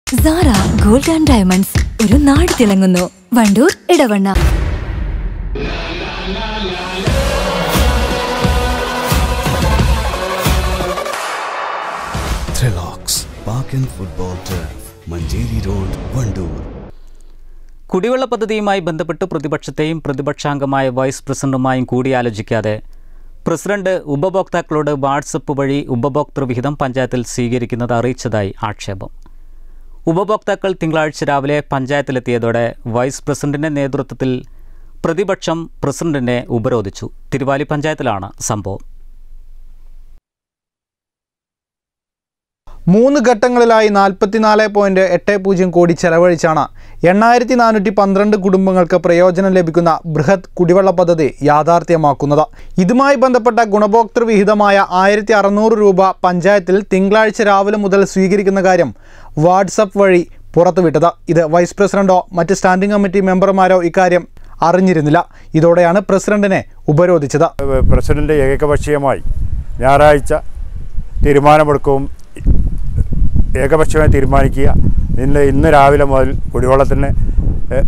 Sara gold and diamonds ഒരു നാട് തിളങ്ങുന്നു Wandoor Edavanna Thrillocks Park and Football Turf, Manjeri Road, Vandoor. കുടിവെള്ള പദ്ധതിയുമായി ബന്ധപ്പെട്ട് പ്രതിപക്ഷത്തെയും പ്രതിപക്ഷാംഗമായ വൈസ് പ്രസിഡന്റുമായും കൂടിയാലോചിക്കാതെ പ്രസിഡന്റ് ഉപഭോക്താക്കളോട് വാട്സപ്പ് വഴി ഉപഭോക്തൃ വിഹിതം പഞ്ചായത്തിൽ സ്വീകരിക്കുന്നത് അറിയിച്ചതായി ആക്ഷേപം ഉപഭോക്താക്കൾ തിങ്കളാഴ്ച രാവിലെ പഞ്ചായത്തിലെത്തിയതോടെ വൈസ് പ്രസിഡന്റിന്റെ നേതൃത്വത്തിൽ പ്രതിപക്ഷം പ്രസിഡന്റിനെ ഉപരോധിച്ചു തിരുവാലി പഞ്ചായത്തിലാണ് സംഭവം മൂന്ന് ഘട്ടങ്ങളിലായി നാൽപ്പത്തിനാല് പോയിന്റ് എട്ട് പൂജ്യം കോടി ചെലവഴിച്ചാണ് എണ്ണായിരത്തി നാനൂറ്റി പന്ത്രണ്ട് കുടുംബങ്ങൾക്ക് പ്രയോജനം ലഭിക്കുന്ന ബൃഹത് കുടിവെള്ള പദ്ധതി യാഥാർത്ഥ്യമാക്കുന്നത് ഇതുമായി ബന്ധപ്പെട്ട ഗുണഭോക്തൃ വിഹിതമായ ആയിരത്തി അറുന്നൂറ് രൂപ പഞ്ചായത്തിൽ തിങ്കളാഴ്ച രാവിലെ മുതൽ സ്വീകരിക്കുന്ന കാര്യം വാട്സപ്പ് വഴി പുറത്തുവിട്ടത് ഇത് വൈസ് പ്രസിഡന്റോ മറ്റ് സ്റ്റാൻഡിംഗ് കമ്മിറ്റി മെമ്പർമാരോ ഇക്കാര്യം അറിഞ്ഞിരുന്നില്ല ഇതോടെയാണ് പ്രസിഡന്റിനെ ഉപരോധിച്ചത് പ്രസിഡന്റ് ഏകപക്ഷീയമായി ഞായറാഴ്ച തീരുമാനമെടുക്കുകയും ഏകപക്ഷീയമായി തീരുമാനിക്കുക ഇന്ന് ഇന്ന് രാവിലെ മുതൽ കുടിവെള്ളത്തിന് ഏഹ്,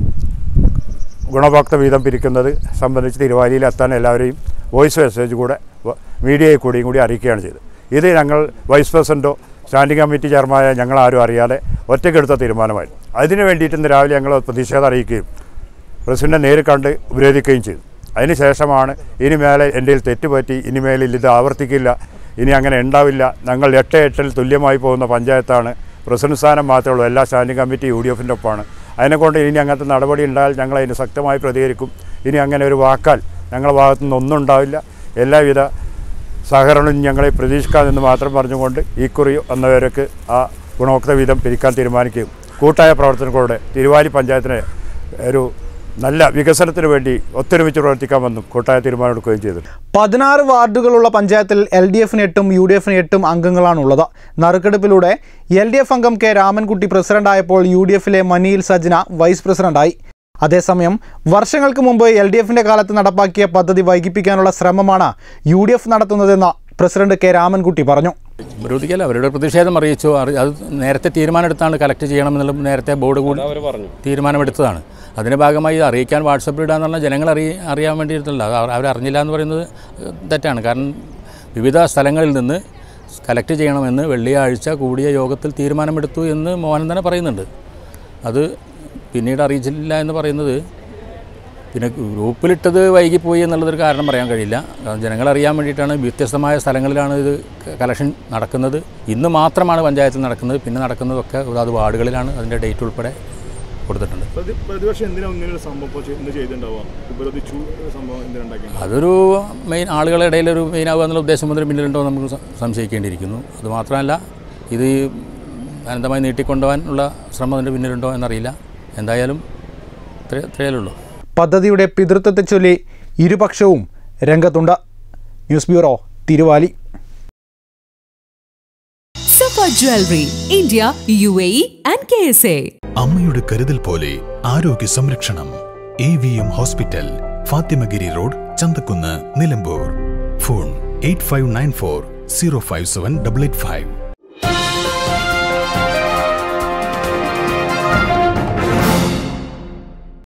ഗുണഭോക്തൃ വീതം പിരിക്കുന്നത് സംബന്ധിച്ച് തിരുവാലിയിൽ എത്താൻ എല്ലാവരെയും വോയിസ് മെസ്സേജ് കൂടെ വ- മീഡിയയിൽ കൂടിയും കൂടി അറിയിക്കുകയാണ് ചെയ്തത് ഇത് ഞങ്ങൾ വൈസ് പ്രസിഡൻറ്റോ സ്റ്റാൻഡിംഗ് കമ്മിറ്റി ചെയർമാനായ ഞങ്ങളാരും അറിയാതെ ഒറ്റയ്ക്കെടുത്ത തീരുമാനമായിരുന്നു അതിന് വേണ്ടിയിട്ട് ഇന്ന് രാവിലെ ഞങ്ങൾ പ്രതിഷേധം അറിയിക്കുകയും പ്രസിഡന്റ് നേരിൽ കണ്ട് ഉപരോധിക്കുകയും ചെയ്തു അതിനുശേഷമാണ് ഇനി മേലെ എൻ്റെ തെറ്റുപറ്റി ഇനി മേലിൽ ഇത് ആവർത്തിക്കില്ല ഇനി അങ്ങനെ ഉണ്ടാവില്ല ഞങ്ങൾ എട്ട് എട്ടിൽ തുല്യമായി പോകുന്ന പഞ്ചായത്താണ് പ്രസിഡന്റ് സ്ഥാനം മാത്രമേ ഉള്ളൂ എല്ലാ സ്റ്റാൻഡിംഗ് കമ്മിറ്റി യു ഡി എഫിൻ്റെ ഒപ്പമാണ് അതിനെക്കൊണ്ട് ഇനി അങ്ങനത്തെ നടപടി ഉണ്ടായാൽ ഞങ്ങൾ അതിന് ശക്തമായി പ്രതികരിക്കും ഇനി അങ്ങനെ ഒരു വാക്കാൽ ഞങ്ങളുടെ ഭാഗത്തു നിന്ന് ഒന്നും ഉണ്ടാവില്ല എല്ലാവിധ സഹകരണവും ഞങ്ങളെ പ്രതീക്ഷിക്കാമെന്ന് മാത്രം പറഞ്ഞുകൊണ്ട് ഈ വന്നവർക്ക് ആ ഗുണഭോക്തൃ വീതം പിരിക്കാൻ തീരുമാനിക്കുകയും കൂട്ടായ പ്രവർത്തനങ്ങളോടെ തിരുവാലി പഞ്ചായത്തിനെ ഒരു നല്ല വികസനത്തിന് വേണ്ടി ഒത്തൊരുമിച്ച് പ്രവർത്തിക്കാമെന്നും കൂട്ടായ തീരുമാനമെടുക്കുകയും ചെയ്തു പതിനാറ് വാർഡുകളുള്ള പഞ്ചായത്തിൽ എൽ ഡി എഫിന് എട്ടും യു ഡി എഫിന് എട്ടും അംഗങ്ങളാണുള്ളത് നറുക്കെടുപ്പിലൂടെ എൽ ഡി എഫ് അംഗം കെ രാമൻകുട്ടി പ്രസിഡന്റായപ്പോൾ യു ഡി എഫിലെ മനിയിൽ സജ്ന വൈസ് പ്രസിഡന്റായി അതേസമയം വർഷങ്ങൾക്ക് മുമ്പ് എൽ ഡി എഫിന്റെ കാലത്ത് നടപ്പാക്കിയ പദ്ധതി വൈകിപ്പിക്കാനുള്ള ശ്രമമാണ് യു ഡി എഫ് നടത്തുന്നതെന്ന് പ്രസിഡന്റ് കെ രാമൻകുട്ടി പറഞ്ഞു വിരോധിക്കല്ല അവരുടെ പ്രതിഷേധം അറിയിച്ചു അറി- അത് നേരത്തെ തീരുമാനമെടുത്താണ് കളക്ട് ചെയ്യണമെന്നുള്ള നേരത്തെ ബോർഡ് കൂടി തീരുമാനമെടുത്തതാണ് അതിൻ്റെ ഭാഗമായി ഇത് അറിയിക്കാൻ വാട്സപ്പിൽ ഇടാന്ന് പറഞ്ഞാൽ ജനങ്ങൾ അറിയ അറിയാൻ വേണ്ടിയിട്ടല്ല അത് അവർ അറിഞ്ഞില്ല എന്ന് പറയുന്നത് തെറ്റാണ് കാരണം വിവിധ സ്ഥലങ്ങളിൽ നിന്ന് കളക്ട് ചെയ്യണമെന്ന് വെള്ളിയാഴ്ച കൂടിയ യോഗത്തിൽ തീരുമാനമെടുത്തു എന്ന് മോഹൻ തന്നെ പറയുന്നുണ്ട് അത് പിന്നീട് അറിയിച്ചില്ല എന്ന് പറയുന്നത് പിന്നെ ഗ്രൂപ്പിലിട്ടത് വൈകിപ്പോയി എന്നുള്ളതൊരു കാരണം പറയാൻ കഴിയില്ല കാരണം ജനങ്ങൾ അറിയാൻ വേണ്ടിയിട്ടാണ് വ്യത്യസ്തമായ സ്ഥലങ്ങളിലാണ് ഇത് കളക്ഷൻ നടക്കുന്നത് ഇന്ന് മാത്രമാണ് പഞ്ചായത്തിൽ നടക്കുന്നത് പിന്നെ നടക്കുന്നതൊക്കെ അത് വാർഡുകളിലാണ് അതിൻ്റെ ഡേറ്റ് ഉൾപ്പെടെ കൊടുത്തിട്ടുണ്ട് പ്രതി- പ്രതിപക്ഷം എന്തിനാ ഇങ്ങനെ ഒരു സംഭവം ഇപ്പോൾ ചെയ്- ഇന്ന് ചെയ്തിട്ടുണ്ടാവുക ഉപരോധിച്ചു ഒരു സംഭവം എന്തിനുണ്ടാക്കിയത് അതൊരു മെയിൻ ആളുകളുടെ ഇടയിൽ ഒരു മെയിൻ ആവുക എന്നുള്ള ഉദ്ദേശം മുതൽ പിന്നിലുണ്ടോ എന്ന് നമുക്ക് സം- സംശയിക്കേണ്ടിയിരിക്കുന്നു അത് മാത്രമല്ല ഇത് ഈ അനന്തമായി നീട്ടിക്കൊണ്ടുപോകാനുള്ള ശ്രമം അതിൻ്റെ പിന്നിലുണ്ടോ എന്നറിയില്ല എന്തായാലും ഇത്രേ ഇത്രയേ ഉള്ളൂ പദ്ധതിയുടെ പിതൃത്വത്തെ ചൊല്ലി ഇരുപക്ഷവും രംഗത്തുണ്ട് news bureau Thiruvali Safa jewellery India U A E and K S A അമ്മയുടെ കരുതൽ പോലെ ആരോഗ്യ സംരക്ഷണം A V M hospital Fathimagiri road Chanthakkunnu Nilambur phone eight five nine four zero five seven double eight five